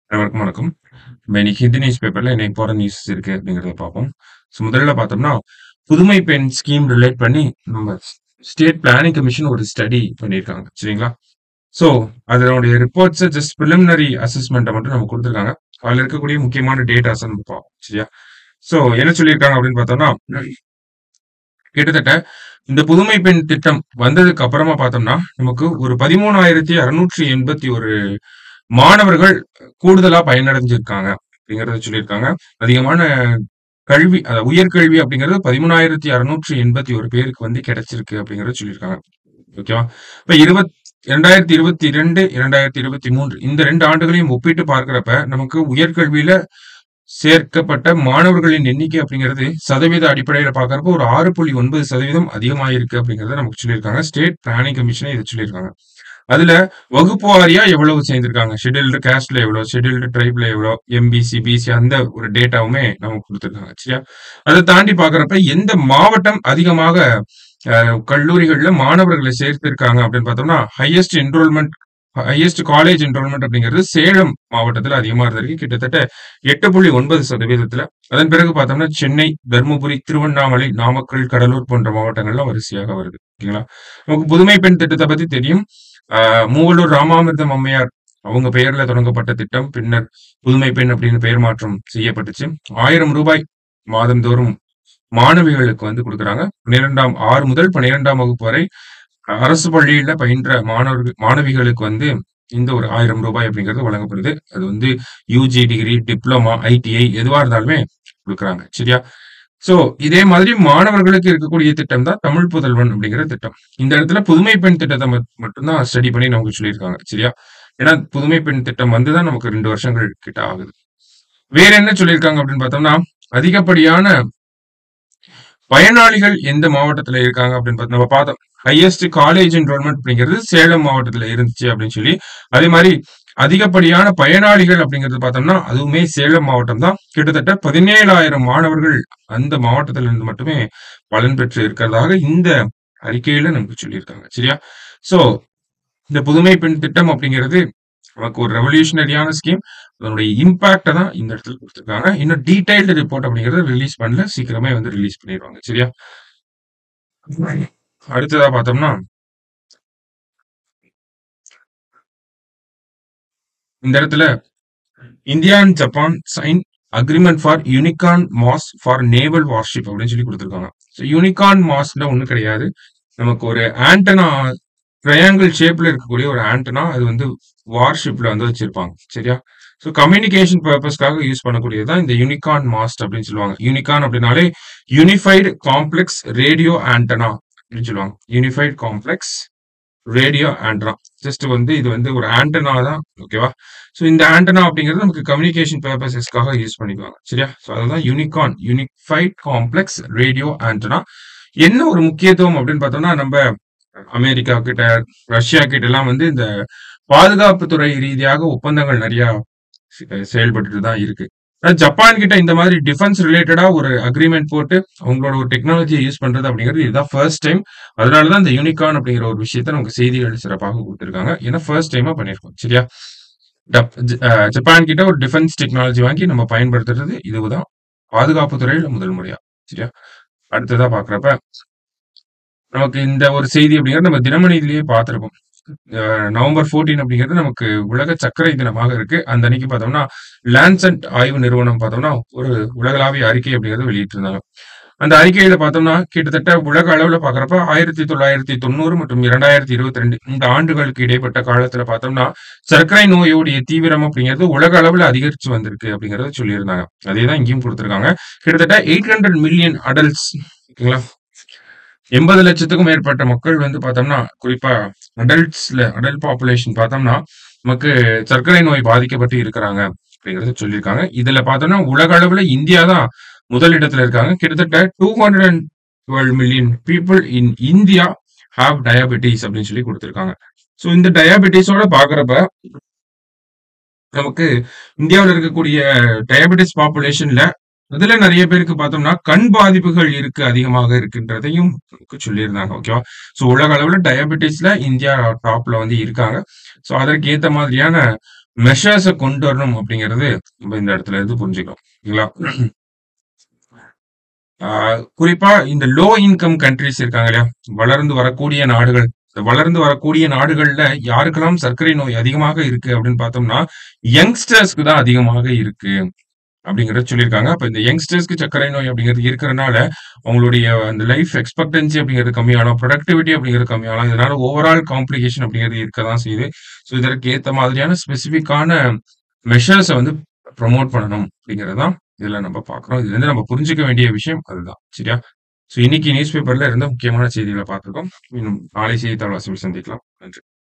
அனைவருக்கும் வணக்கம். நம்ம இன்னைக்கு ஹிந்து நியூஸ் பேப்பர்ல என்ன இம்பார்ட்டன்ட் நியூஸ் இருக்கு அப்படிங்கிறத பார்ப்போம். ஸோ முதல்ல பார்த்தோம்னா, புதுமை பெண் ஸ்கீம் ரிலேட் பண்ணி நம்ம ஸ்டேட் பிளானிங் கமிஷன் ஒரு ஸ்டடி பண்ணியிருக்காங்க. சரிங்களா? ஸோ அதனுடைய ரிப்போர்ட்ஸ ஜஸ்ட் பிரிலிமினரி அசஸ்மெண்ட்ட மட்டும் நமக்கு குடுத்துருக்காங்க. அதுல இருக்கக்கூடிய முக்கியமான டேட்டாஸ நம்ம பார்ப்போம். சரியா? ஸோ என்ன சொல்லியிருக்காங்க அப்படின்னு பார்த்தோம்னா, கிட்டத்தட்ட இந்த புதுமை பெண் திட்டம் வந்ததுக்கு அப்புறமா பார்த்தோம்னா, நமக்கு ஒரு 13,681 மாணவர்கள் கூடுதலா பயனடைஞ்சிருக்காங்க அப்படிங்கிறத சொல்லியிருக்காங்க. அதிகமான கல்வி அ உயர்கல்வி அப்படிங்கிறது 13,681 பேருக்கு வந்து கிடைச்சிருக்கு அப்படிங்கிறத சொல்லியிருக்காங்க. ஓகேவா? இப்ப இருவத் 2022, 2023 இந்த 2 ஆண்டுகளையும் ஒப்பிட்டு பார்க்கிறப்ப, நமக்கு உயர்கல்வியில சேர்க்கப்பட்ட மாணவர்களின் எண்ணிக்கை அப்படிங்கிறது சதவீத அடிப்படையில பார்க்கிறப்போ ஒரு 6.9% அதிகமாயிருக்கு அப்படிங்கிறத நமக்கு சொல்லியிருக்காங்க. ஸ்டேட் பிளானிங் கமிஷனே இத சொல்லியிருக்காங்க. அதுல வகுப்பு வாரியா எவ்வளவு சேர்ந்திருக்காங்க? ஷெட்யூல்டு காஸ்ட்ல எவ்வளோ? ஷெட்யூல்டு ட்ரைப்ல எவ்வளோ? எம்பிசி, பிசி அந்த ஒரு டேட்டாவுமே நமக்கு குடுத்திருக்காங்க. சரியா? அத தாண்டி பார்க்கிறப்ப எந்த மாவட்டம் அதிகமாக அ கல்லூரிகள்ல மாணவர்கள சேர்த்திருக்காங்க அப்படின்னு பார்த்தோம்னா, highest enrolment highest college enrolment அப்படிங்கிறது சேலம் மாவட்டத்துல அதிகமா இருந்திருக்கு. கிட்டத்தட்ட 8.9% அதன் பிறகு பார்த்தோம்னா, சென்னை, தர்மபுரி, திருவண்ணாமலை, நாமக்கல், கடலூர் போன்ற மாவட்டங்கள்லாம் வரிசையாக வருது. ஓகேங்களா? நமக்கு புதுமை பெண் திட்டத்த பத்தி தெரியும். அ மூவலூர் ராமாமிர்தம் அம்மையார் அவங்க பெயர்ல தொடங்கப்பட்ட திட்டம். பின்னர் புதுமை பெண் அப்படின்னு பெயர் மாற்றம் செய்யப்பட்டுச்சு. ரூ. 1000 மாதந்தோறும் மாணவிகளுக்கு வந்து குடுக்குறாங்க. 12ஆம் 6 முதல் 12ஆம் வகுப்பு வரை அரசு பள்ளியில பயின்ற மாணவர்கள் மாணவிகளுக்கு வந்து இந்த ஒரு ரூ. 1000 அப்படிங்கிறது வழங்கப்படுது. அது வந்து யுஜி டிகிரி, டிப்ளோமா, ஐடிஐ எதுவா இருந்தாலுமே குடுக்குறாங்க. சரியா? ஸோ இதே மாதிரி மாணவர்களுக்கு இருக்கக்கூடிய திட்டம் தான் தமிழ் புதல்வன் அப்படிங்கிற திட்டம். இந்த இடத்துல புதுமை பெண் திட்டத்த மட் மட்டும் தான் ஸ்டடி பண்ணி நமக்கு சொல்லியிருக்காங்க. சரியா? ஏன்னா புதுமை பெண் திட்டம் வந்து தான் நமக்கு 2 வருஷங்கள் கிட்ட ஆகுது. வேற என்ன சொல்லியிருக்காங்க அப்படின்னு பார்த்தோம்னா, அதிகப்படியான பயனாளிகள் எந்த மாவட்டத்துல இருக்காங்க அப்படின்னு பாத் நம்ம பார்த்தோம். ஹையஸ்ட் காலேஜ் என்ரோல்மென்ட் அப்படிங்கிறது சேலம் மாவட்டத்துல இருந்துச்சு அப்படின்னு சொல்லி, அதே மாரி அதிகப்படியான பயனாளிகள் அப்படிங்கிறது பார்த்தோம்னா, அதுவுமே சேலம் மாவட்டம் தான். கிட்டத்தட்ட 17,000 மாணவர்கள் அந்த மாவட்டத்துல இருந்து மட்டுமே பலன் பெற்று இருக்கிறதாக இந்த அறிக்கையில நமக்கு சொல்லியிருக்காங்க. சரியா? ஸோ இந்த புதுமை பெண் திட்டம் அப்படிங்கிறது நமக்கு ஒரு ரெவல்யூஷனரியான ஸ்கீம். அதனுடைய இம்பாக்ட்ட தான் இந்த இடத்துல குடுத்திருக்காங்க. இன்னும் டீட்டெயில்டு ரிப்போர்ட் அப்படிங்கிறத ரிலீஸ் பண்ணல. சீக்கிரமே வந்து ரிலீஸ் பண்ணிருவாங்க. சரியா? அடுத்ததா பார்த்தோம்னா இந்த இடத்துல India and Japan sign agreement for unicorn mast for naval warship அப்படின்னு சொல்லி குடுத்திருக்காங்க. ஸோ யூனிகார்ன் மாஸ்னா ஒண்ணும் கிடையாது. நமக்கு ஒரு ஆண்டனா ட்ரையாங்கிள் ஷேப்ல இருக்கக்கூடிய ஒரு ஆண்டனா அது வந்து வார்ஷிப்ல வந்து வச்சிருப்பாங்க. சரியா? ஸோ கம்யூனிகேஷன் பர்ப்பஸ்க்காக யூஸ் பண்ணக்கூடியது தான் இந்த யூனிகார்ன் மாஸ்ட் அப்படின்னு சொல்லுவாங்க. யூனிகார்ன் அப்படின்னாலே யூனிஃபைட் காம்ப்ளெக்ஸ் ரேடியோ ஆண்டனா அப்படின்னு சொல்லுவாங்க. Unified complex radio antenna. Just வந்து இது வந்து ஒரு ஆண்டனா தான். ஓகேவா? ஸோ இந்த ஆண்டனா அப்படிங்கிறது நமக்கு கம்யூனிகேஷன் பர்ப்பஸஸ்க்காக யூஸ் பண்ணிக்குவாங்க. சரியா? ஸோ அதுதான் unicorn unified complex radio antenna. என்ன ஒரு முக்கியத்துவம் அப்படின்னு பார்த்தோம்னா, நம்ப அமெரிக்கா கிட்ட, ரஷ்யா கிட்டலாம் வந்து இந்த பாதுகாப்பு துறை ரீதியாக ஒப்பந்தங்கள் நெறையா செ செயல்பட்டுட்டு தான் இருக்கு. ஆனா ஜப்பான் கிட்ட இந்த மாதிரி டிஃபென்ஸ் ரிலேட்டடா ஒரு அக்ரீமென்ட் போட்டு அவங்களோட ஒரு டெக்னாலஜிய யூஸ் பண்றது அப்படிங்கிறது இதுதான் ஃபர்ஸ்ட் டைம். அதனால தான் இந்த யூனிகார்ன் அப்படிங்கிற ஒரு விஷயத்த நமக்கு செய்திகள் சிறப்பாக குடுத்திருக்காங்க. ஏன்னா ஃபர்ஸ்ட் டைமா பண்ணியிருக்கோம். சரியா? டப் ஜ அ ஜப்பான் கிட்ட ஒரு டிஃபென்ஸ் டெக்னாலஜி வாங்கி நம்ம பயன்படுத்துறது இதுதான். பாதுகாப்பு துறையில முதல் முறையா. சரியா? அடுத்ததா பார்க்கிறப்ப நமக்கு இந்த ஒரு செய்தி அப்படிங்கிறது நம்ம தினமணியிலேயே பார்த்திருப்போம். அ நவம்பர் 14 அப்படிங்கிறது நமக்கு உலக சர்க்கரை தினமாக இருக்கு. அந்த அன்னைக்கு பார்த்தோம்னா, லான்செட் ஆய்வு நிறுவனம் பார்த்தோம்னா, ஒரு உலகளாவிய அறிக்கை அப்படிங்கிறத வெளியிட்டிருந்தாங்க. அந்த அறிக்கையில பார்த்தோம்னா, கிட்டத்தட்ட உலக அளவுல பார்க்கிறப்ப 1990 மற்றும் 2022 இந்த ஆண்டுகளுக்கு இடைப்பட்ட காலத்துல பார்த்தோம்னா, சர்க்கரை நோயுடைய தீவிரம் அப்படிங்கிறது உலக அளவுல அதிகரிச்சு வந்திருக்கு அப்படிங்கிறத சொல்லியிருந்தாங்க. அதே தான் இங்கேயும் குடுத்திருக்காங்க. கிட்டத்தட்ட 800 மில்லியன் அடல்ட்ஸ் ஓகேங்களா? 80,00,000க்கும் மேற்பட்ட மக்கள் வந்து பார்த்தோம்னா, குறிப்பா அடல்ட்ஸ்ல அடல்ட் பாப்புலேஷன் பார்த்தோம்னா, நமக்கு சர்க்கரை நோய் பாதிக்கப்பட்டு இருக்கிறாங்க அப்படிங்கிறத சொல்லியிருக்காங்க. இதுல பார்த்தோம்னா, உலக அளவுல இந்தியா தான் முதல் இடத்துல இருக்காங்க. கிட்டத்தட்ட 212 million people in India have diabetes அப்படின்னு சொல்லி குடுத்திருக்காங்க. ஸோ இந்த டயாபெட்டிஸோட பார்க்கிறப்ப நமக்கு இந்தியாவுல இருக்கக்கூடிய டயாபெட்டிஸ் பாப்புலேஷன்ல அதுல நெறைய பேருக்கு பார்த்தோம்னா, கண் பாதிப்புகள் இருக்கு அதிகமாக இருக்கின்றதையும் நமக்கு சொல்லியிருந்தாங்க. ஓகேவா? ஸோ உலக அளவுல டயாபெட்டிஸ்ல இந்தியா டாப்ல வந்து இருக்காங்க. ஸோ அதற்கு ஏத்த மாதிரியான மெஷர்ஸ கொண்டு வரணும் அப்படிங்கிறது நம்ம இந்த இடத்துல இருந்து புரிஞ்சுக்கலாம். இல்லைங்களா? ஆ குறிப்பா இந்த லோ இன்கம் கன்ட்ரீஸ் இருக்காங்க இல்லையா? வளர்ந்து வரக்கூடிய நாடுகள். இந்த வளர்ந்து வரக்கூடிய நாடுகள்ல யாருக்கெல்லாம் சர்க்கரை நோய் அதிகமாக இருக்கு அப்படின்னு பார்த்தோம்னா, யங்ஸ்டர்ஸ்க்கு தான் அதிகமாக இருக்கு. அப்படிங்கிறத சொல்லியிருக்காங்க. அப்ப இந்த யங்ஸ்டர்ஸ்க்கு சர்க்கரை நோய் அப்படிங்கிறது இருக்கிறனால, அவங்களுடைய அந்த லைஃப் எக்ஸ்பெக்டன்சி அப்படிங்கிறது கம்மியாகலாம். புரொடக்டிவிட்டி அப்படிங்கிறது கம்மியாகலாம். இதனால ஓவரால் காம்ப்ளிகேஷன் அப்படிங்கிறது இருக்க தான் செய்யுது. ஸோ இதற்கு ஏத்த மாதிரியான ஸ்பெசிஃபிக்கான மெஷர்ஸ வந்து ப்ரமோட் பண்ணணும் அப்படிங்கிறது தான் இதுல நம்ம பார்க்குறோம். இதுலருந்து நம்ம புரிஞ்சுக்க வேண்டிய விஷயம் அதுதான். சரியா? ஸோ இன்னைக்கு நியூஸ் பேப்பர்ல இருந்த முக்கியமான செய்திகள பார்த்துருக்கோம். இன்னும் நாளை செய்தித்தாள் வாசிப்பில் சந்திக்கலாம். நன்றி.